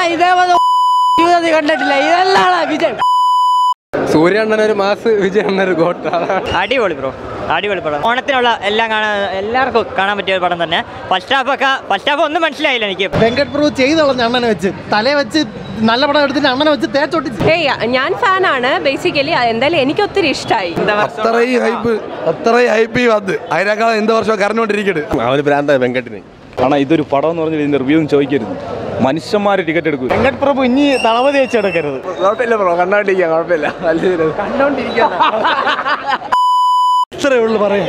ഇതേപോലെ ജീവിതത്തിൽ കണ്ടിട്ടില്ല ഇതെല്ലാം വിജയ് സൂര്യണ്ണൻ ഒരു മാസ് വിജയണ്ണൻ ഒരു ഗോട്ട അടിപൊളി ബ്രോ അടിപൊളി പടം ഓണത്തിനുള്ള എല്ലാം കാണാൻ എല്ലാവർക്കും കാണാൻ പറ്റിയ ഒരു പടം തന്നെ ഫസ്റ്റ് ഹാഫ് ഒക്കെ ഫസ്റ്റ് ഹാഫ് ഒന്നും മനസ്സിലായില്ല എനിക്ക് വെങ്കട് പ്രഭു ചെയ്തോളഞ്ഞ അണ്ണനെ വെച്ച് തലേ വെച്ച് നല്ല പടം എടുത്തിട്ട് അണ്ണനെ വെച്ച് തേച്ചൊട്ടിച്ച് ഏയ് ഞാൻ ഫാനാണ് ബേസിക്കലി എന്തായാലും എനിക്ക് ഒത്തിരി ഇഷ്ടമായി അത്രയും ഹൈപ്പ് അത്രയും ഹൈപ്പ് വന്ന് അതിനേക്കാൾ എന്ത് വർഷം കരഞ്ഞോണ്ടിരിക്കണ് അവന് ഭ്രാന്ത വെങ്കട്ടിന് കാരണം ഇതൊരു പടം എന്ന് പറഞ്ഞാൽ ഇതിന്റെ റിവ്യൂ ചോദിക്കരുത് മനുഷ്യന്മാർ ടിക്കറ്റ് എടുക്കും വെങ്കട് പ്രഭു ഇനി തളപതി വെച്ച് എടുക്കരുത് കുഴപ്പമില്ല ബ്രോ കണ്ടോണ്ടിരിക്കാം കുഴപ്പമില്ല കണ്ടോണ്ടിരിക്കാം ഇത്രേ ഉള്ളു പറയാം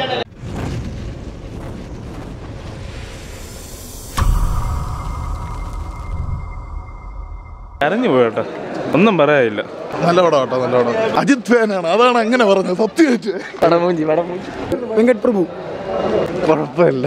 കരഞ്ഞു പോയോട്ടെ ഒന്നും പറയാനില്ല നല്ല പടം കേട്ടോ നല്ല പടം അജിത് ഫാനാണ് അതാണ് അങ്ങനെ പറഞ്ഞത് സത്യമായിട്ട് പടമൂഞ്ചി പടമൂഞ്ചി വെങ്കട് പ്രഭു കുഴപ്പമില്ല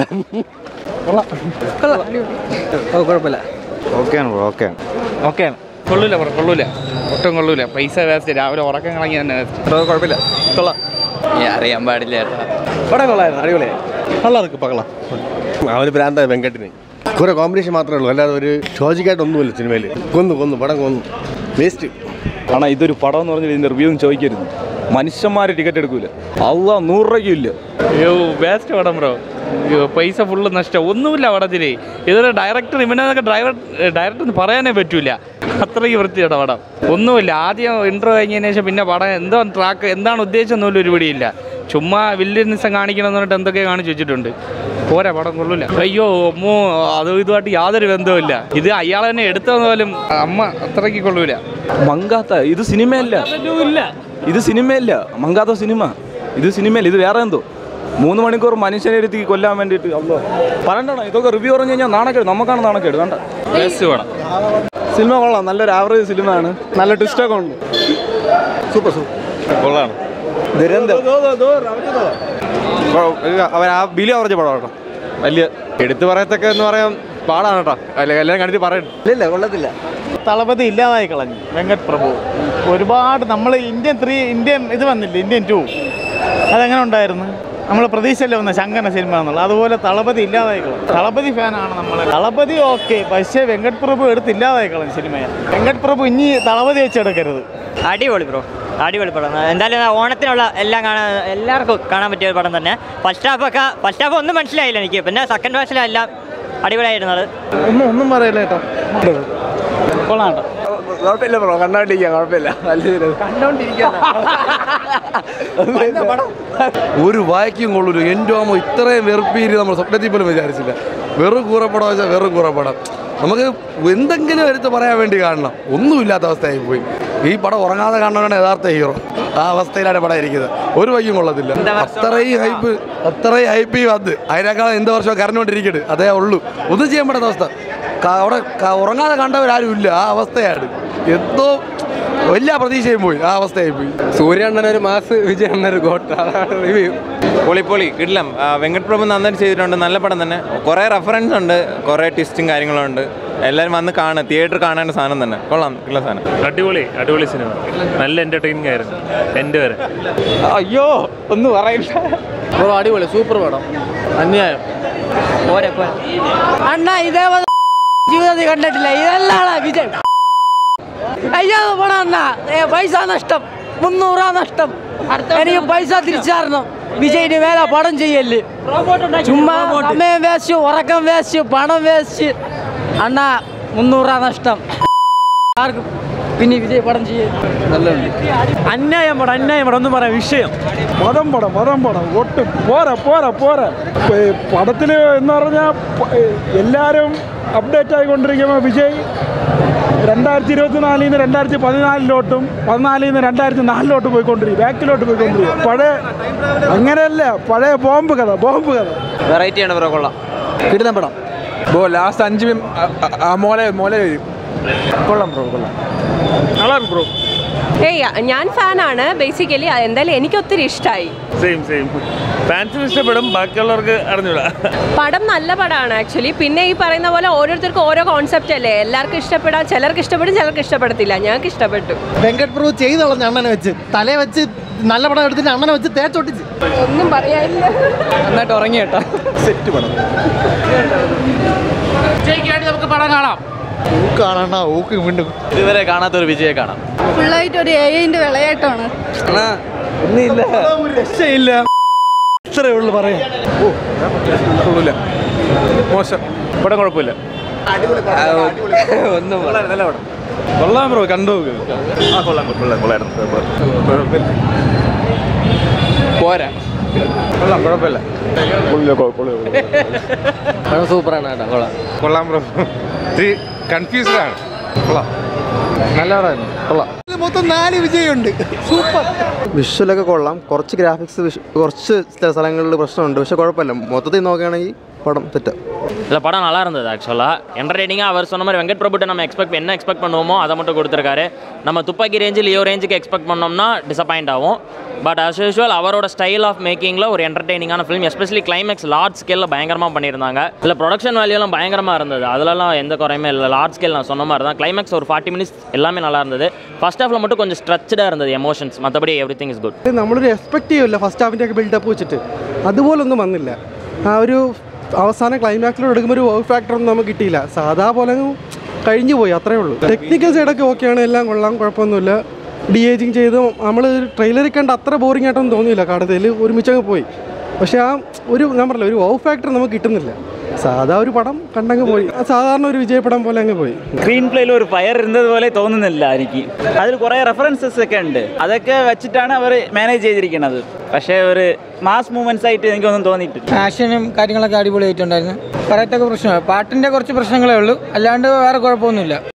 ഓ കുഴപ്പമില്ല ഓക്കെയാണ് ബ്രോ ഓക്കെയാണ് ഓക്കെയാണ് കൊള്ളൂല ബ്രോ കൊള്ളൂല ഒട്ടും കൊള്ളൂല പൈസ വേസ്റ്റ് രാവിലെ ഉറക്കം കളഞ്ഞ് തന്നെ വേസ്റ്റ് ബ്രോ കുഴപ്പമില്ല കൊള്ളാം അറിയാൻ പാടില്ല ചേട്ടാ പടം കൊള്ളായിരുന്നു അടിപൊളിയായി കള്ളർക്ക് പകള അവന് ഭ്രാന്ത വെങ്കട്ടിന് കുറെ കോമ്പിനേഷൻ മാത്രമേ ഉള്ളൂ അല്ലാതെ ഒരു ഷോജിക്കായിട്ടൊന്നുമില്ല സിനിമയിൽ കൊന്നു കൊന്നു പടം കൊന്നു വേസ്റ്റ് കാരണം ഇതൊരു പടം എന്ന് പറഞ്ഞാൽ ഇതിന്റെ റിവ്യൂ ചോദിക്കരുത് മനുഷ്യന്മാർ ടിക്കറ്റ് എടുക്കൂല അല്ല നൂറ് രൂപയ്ക്കും ഇല്ല അയ്യോ വേസ്റ്റ് പടം ബ്രോ അയ്യോ പൈസ ഫുള്ള് നഷ്ടം ഒന്നുമില്ല പടത്തില് ഇതൊരു ഡയറക്ടർ ഇവനൊക്കെ ഡ്രൈവർ ഡയറക്ടർ എന്ന് പറയാനേ പറ്റൂല അത്രയ്ക്ക് വൃത്തിയുടെ പടം ഒന്നുമില്ല ആദ്യം ഇൻട്രോ കഴിഞ്ഞതിന് ശേഷം പിന്നെ പടം എന്തോ ട്രാക്ക് എന്താണ് ഉദ്ദേശിച്ചൊന്നുമില്ല ഒരു പിടിയില്ല ചുമ്മാ വില്യനിസം കാണിക്കണം എന്ന് പറഞ്ഞിട്ട് എന്തൊക്കെ കാണിച്ചു വെച്ചിട്ടുണ്ട് പോരാ പടം കൊള്ളൂല അയ്യോ അമ്മോ അത് ഇതുമായിട്ട് യാതൊരു ബന്ധവുമില്ല ഇത് അയാൾ തന്നെ എടുത്തതെന്ന് പോലും അമ്മ അത്രയ്ക്ക് കൊള്ളൂല മങ്കാത്ത ഇത് സിനിമയല്ല ഇത് സിനിമയല്ല മങ്കാത്ത സിനിമ ഇത് സിനിമയല്ല ഇത് വേറെ എന്തോ മൂന്ന് മണിക്കൂർ മനുഷ്യനെ ഇരുത്തി കൊല്ലാൻ വേണ്ടിയിട്ട് അല്ലോ പറയണ്ടോ ഇതൊക്കെ റിവ്യൂ പറഞ്ഞു കഴിഞ്ഞാൽ നാണക്കേട് നമുക്കാണ് നാണക്കേട് വേണ്ട വേസ്റ്റ് പടം സിനിമ കൊള്ളാം നല്ലൊരു ആവറേജ് സിനിമയാണ് നല്ല ട്വിസ്റ്റൊക്കെ ഉണ്ട് സൂപ്പർ സൂപ്പർ കൊള്ളാണ് ദുരന്തം അവൻ ആ ബിലി അവറേജ് പടം കേട്ടോ വലിയ എടുത്തു പറയത്തൊക്കെ എന്ന് പറയാൻ പാടാണ് കേട്ടോ അല്ലെ എല്ലാം കണ്ടിട്ട് പറയണ്ട ഇല്ല കൊള്ളത്തില്ല തളപതി ഇല്ലാതായി കളഞ്ഞു വെങ്കട് പ്രഭു ഒരുപാട് നമ്മൾ ഇന്ത്യൻ ത്രീ ഇന്ത്യൻ ഇത് വന്നില്ല ഇന്ത്യൻ ടു അതെങ്ങനെ ഉണ്ടായിരുന്നു നമ്മൾ പ്രതീക്ഷയല്ലേ വന്ന ശങ്കന സിനിമ എന്നുള്ളത് അതുപോലെ തളപതി ഇല്ലാതായി കളഞ്ഞു തളപതി ഫാനാണ് നമ്മൾ തളപതി ഓക്കെ പക്ഷേ വെങ്കട് പ്രഭു എടുത്ത് ഇല്ലാതായി കളഞ്ഞു സിനിമയെ വെങ്കട് പ്രഭു ഇനി തളപതി വെച്ച് എടുക്കരുത് അടിപൊളി ബ്രോ അടിപൊളി പടം എന്തായാലും ഓണത്തിനുള്ള എല്ലാം കാണാൻ എല്ലാവർക്കും കാണാൻ പറ്റിയ ഒരു പടം തന്നെ ഫസ്റ്റ് ഹാഫ് ഒക്കെ ഫസ്റ്റ് ഹാഫ് ഒന്നും മനസ്സിലായില്ല എനിക്ക് പിന്നെ സെക്കൻഡ് ഹാഫിലെല്ലാം അടിപൊളിയായിരുന്നത് ഒന്നും ഒന്നും പറയില്ല കേട്ടോ കൊള്ളാം കേട്ടോ കുഴപ്പമില്ല ബ്രോ കണ്ടോണ്ടിരിക്കാം കുഴപ്പമില്ല കണ്ടോണ്ടിരിക്കാം ഒരു വായിക്കും കൊള്ളൂല എൻ്റെ അമ്മ ഇത്രയും വെറുപ്പീര് നമ്മൾ സ്വപ്നത്തിൽ പോലും വിചാരിച്ചില്ല വെറും കൂറപ്പടം വെച്ചാൽ വെറും കൂറപ്പടം നമുക്ക് എന്തെങ്കിലും എടുത്ത് പറയാൻ വേണ്ടി കാണണം ഒന്നുമില്ലാത്ത അവസ്ഥയായി പോയി ഈ പടം ഉറങ്ങാതെ കാണണമെന്നാണ് യഥാർത്ഥ ഹീറോ ആ അവസ്ഥയിലാണ് പടം ഇരിക്കുന്നത് ഒരു വയ്ക്കും കൊള്ളത്തില്ല അത്രയും ഹൈപ്പ് അത്രയും ഹൈപ്പ് വന്ന് അതിനേക്കാൾ എന്ത് വർഷം കരഞ്ഞുകൊണ്ടിരിക്കണ് അതേ ഉള്ളൂ ഒന്നും ചെയ്യാൻ പറ്റാത്ത അവസ്ഥ ക- അവിടെ ക- ഉറങ്ങാതെ കണ്ടവരാരും ഇല്ല ആ അവസ്ഥയാണ് എന്തോ വലിയ പ്രതീക്ഷയും പോയി ആ അവസ്ഥയായി പോയി സൂര്യണ്ണൻ ഒരു മാസ് വിജയണ്ണൻ ഒരു ഗോട്ട അതാണ് റിവ്യൂ പൊളി പൊളി കിടിലം ആ, വെങ്കട് പ്രഭു നന്നായിട്ട് ചെയ്തിട്ടുണ്ട് നല്ല പടം തന്നെ കുറേ റെഫറൻസ് ഉണ്ട് കുറേ ട്വിസ്റ്റും കാര്യങ്ങളും ഉണ്ട് എല്ലാവരും വന്ന് കാണുക തിയേറ്റർ കാണേണ്ട സാധനം തന്നെ കൊള്ളാം കിള്ള സാധനം അടിപൊളി അടിപൊളി സിനിമ നല്ല എന്റർടൈനിങ് ആയിരുന്നു എൻ്റെ വരെ അയ്യോ ഒന്നും പറയില്ല ബ്രോ അടിപൊളി സൂപ്പർ പടം അന്യായം പോരെ പോരെ അണ്ണ ഇതേപോലെ ജീവിതത്തിൽ കണ്ടിട്ടില്ല ഇതെല്ലാം വിജയ് അയ്യോ പണം അണ്ണ ഏ, പൈസ നഷ്ടം മുന്നൂറാ നഷ്ടം എനിക്ക് പൈസ തിരിച്ചു തരണം വിജയിന് മേലെ പടം ചെയ്യല് ചുമ്മാ സമയം വേസ്റ്റ് ഉറക്കം വേസ്റ്റ് പണം വേസ്റ്റ് അണ്ണ മുന്നൂറാ നഷ്ടം ആർക്കും പിന്നെ വിജയ് പടം ചെയ്യും അന്യായം പടം അന്യായം പടം ഒന്നും പറയാം വിഷയം മതം പടം മതം പടം ഒട്ടും പോരാ പോരാ പോരാ പടത്തിൽ എന്ന് പറഞ്ഞാൽ എല്ലാവരും അപ്ഡേറ്റ് ആയിക്കൊണ്ടിരിക്കുമ്പോൾ വിജയ് രണ്ടായിരത്തി ഇരുപത്തി നാലിൽ നിന്ന് രണ്ടായിരത്തി പതിനാലിലോട്ടും പതിനാലിൽ നിന്ന് രണ്ടായിരത്തി നാലിലോട്ട് പോയിക്കൊണ്ടിരിക്കും ബാക്കിലോട്ട് പോയിക്കൊണ്ടിരിക്കും പഴയ അങ്ങനെയല്ല പഴയ ബോംബ് കഥ ബോംബ് കഥ വെറൈറ്റി ആണ് ബ്രോ കൊള്ളാം കിട്ടുന്ന പടം ബോ ലാസ്റ്റ് അഞ്ച് മിനിറ്റ് ആ മോലെ മോലെ വരും കൊള്ളാം ബ്രോ കൊള്ളാം കളർ ബ്രോ ഏയ് ഞാൻ ഫാനാണ് ബേസിക്കലി എന്തായാലും എനിക്ക് ഒത്തിരി ഇഷ്ടമായി സെയിം സെയിം ഫാൻസിന് ഇഷ്ടപ്പെടും ബാക്കിയുള്ളവർക്ക് അറിഞ്ഞൂടാ പടം നല്ല പടമാണ് ആക്ച്വലി പിന്നെ ഈ പറയുന്ന പോലെ ഓരോരുത്തർക്കും ഓരോ കോൺസെപ്റ്റ് അല്ലേ എല്ലാവർക്കും ഇഷ്ടപ്പെടാം ചിലർക്ക് ഇഷ്ടപ്പെടും ചിലർക്ക് ഇഷ്ടപ്പെടത്തില്ല ഞങ്ങൾക്ക് ഇഷ്ടപ്പെട്ടു വെങ്കട് പ്രഭു ചെയ്തോളഞ്ഞ അണ്ണനെ വെച്ച് തലേ വെച്ച് നല്ല പടം എടുത്തിട്ട് അണ്ണനെ വെച്ച് തേച്ചൊട്ടിച്ച് ഒന്നും പറയാനില്ല നന്നായിട്ട് ഉറങ്ങി കേട്ടോ സെറ്റ് പടം വിജയ്ക്കായിട്ട് നമുക്ക് പടം കാണാം കാണണ്ട ഊക്ക് വീണ്ടും ഇതുവരെ കാണാത്ത ഒരു വിജയെ കാണാം ഫുള്ളായിട്ട് ഒരു എന്റെ വിളയാട്ടമാണ് രക്ഷയില്ല ഇത്രേ ഉള്ളു പറയാം ഓ കൊള്ളൂല മോശം ഇവിടെ കുഴപ്പമില്ല ഒന്നും നല്ല പടം കൊള്ളാം ബ്രോ കണ്ടു ആ കൊള്ളാം കൊള്ളാം കൊള്ളായിരുന്നു പോരാ കൊള്ളാം കുഴപ്പമില്ല സൂപ്പറാണ് കേട്ടോ കൊള്ളാം കൊള്ളാം ബ്രോ ഇത്തിരി കൺഫ്യൂസ്ഡ് ആണ് കൊള്ളാം നല്ല പടമായിരുന്നു കൊള്ളാം മൊത്തം നാല് വിജയമുണ്ട് സൂപ്പർ വിഷ്വലൊക്കെ കൊള്ളാം കുറച്ച് ഗ്രാഫിക്സ് കുറച്ച് ചില സ്ഥലങ്ങളിൽ പ്രശ്നമുണ്ട് പക്ഷെ കുഴപ്പമില്ല മൊത്തത്തിൽ നോക്കുകയാണെങ്കിൽ പടം തെറ്റാ இல்லை படம் நல்லா இருந்தது ஆக்சுவலாக என்டர்டெய்னிங்காக அவர் சொன்ன மாதிரி வெங்கட் பிரபுட்ட நம்ம எக்ஸ்பெக்ட் என்ன எக்ஸ்பெக்ட் பண்ணுவோமோ அதை மட்டும் கொடுத்துருக்காரு நம்ம துப்பாக்கி ரேஞ்சு லியோ ரேஞ்சுக்கு எக்ஸ்பெக்ட் பண்ணோம்னா டிசப்பாயிண்ட் ஆகும் பட் அஸ் யூஷுவல் அவரோட ஸ்டைல் ஆஃப் மேக்கிங்கில் ஒரு என்டர்டெய்னிங்கான ஃபிலிம் எஸ்பெஷலி கிளைமேக்ஸ் லார்ஜ் ஸ்கேலில் பயங்கரமாக பண்ணியிருந்தாங்க இல்லை ப்ரொடக்ஷன் வேல்யூலாம் பயங்கரமாக இருந்தது அதுலலாம் எந்த குறையுமே இல்லை லார்ஜ் ஸ்கேல் நான் சொன்ன மாதிரி தான் கிளைமேக்ஸ் ஒரு ஃபார்ட்டி மினிட்ஸ் எல்லாமே நல்லா இருந்தது ஃபர்ஸ்ட் ஹாஃபில் மட்டும் கொஞ்சம் ஸ்ட்ரெச்சடாக இருந்தது എമോഷൻസ് മറ്റപടി എവറി തിങ് ഇസ് ഗുഡ് നമ്മളൊരു എക്സ്പെക്ട് ചെയ്യുമല്ലോ ഫസ്റ്റ് ഹാഫിൻ്റെ ഒക്കെ ബിൽഡപ്പ് വെച്ചിട്ട് അതുപോലൊന്നും വന്നില്ല ആ ഒരു അവസാന ക്ലൈമാക്സിലോട് എടുക്കുമ്പോൾ ഒരു വർക്ക് ഫാക്ടർ ഒന്നും നമുക്ക് കിട്ടിയില്ല സാധാ പോലെ അങ്ങ് കഴിഞ്ഞു പോയി അത്രേ ഉള്ളൂ ടെക്നിക്കൽ സൈഡൊക്കെ ഓക്കെയാണ് എല്ലാം കൊള്ളാം കുഴപ്പമൊന്നുമില്ല ഡി ഏജിങ് ചെയ്ത് നമ്മൾ ട്രെയിലറിൽ കണ്ട അത്ര ബോറിംഗ് ആയിട്ടൊന്നും തോന്നിയില്ല കാണുന്നതിൽ ഒരുമിച്ചങ്ങ് പോയി പക്ഷേ ആ ഒരു ഞാൻ പറഞ്ഞില്ല ഒരു വൗ ഫാക്ടർ നമുക്ക് കിട്ടുന്നില്ല സാധാ ഒരു പടം കണ്ടങ്ങ് പോയി ആ സാധാരണ ഒരു വിജയപടം പോലെ അങ്ങ് പോയി സ്ക്രീൻ പ്ലേയിൽ ഒരു ഫയർ ഇരുന്നത് പോലെ തോന്നുന്നില്ല എനിക്ക് അതിൽ കുറേ റെഫറൻസസ് ഒക്കെ ഉണ്ട് അതൊക്കെ വെച്ചിട്ടാണ് അവർ മാനേജ് ചെയ്തിരിക്കുന്നത് പക്ഷേ ഒരു മാസ് മൂവ്മെന്റ്സ് ആയിട്ട് എനിക്കൊന്നും തോന്നിയിട്ടില്ല ആക്ഷനും കാര്യങ്ങളൊക്കെ അടിപൊളിയായിട്ടുണ്ടായിരുന്നു പറയത്തക്ക പ്രശ്നമാണ് പാട്ടിൻ്റെ കുറച്ച് പ്രശ്നങ്ങളേ ഉള്ളൂ അല്ലാണ്ട് വേറെ കുഴപ്പമൊന്നുമില്ല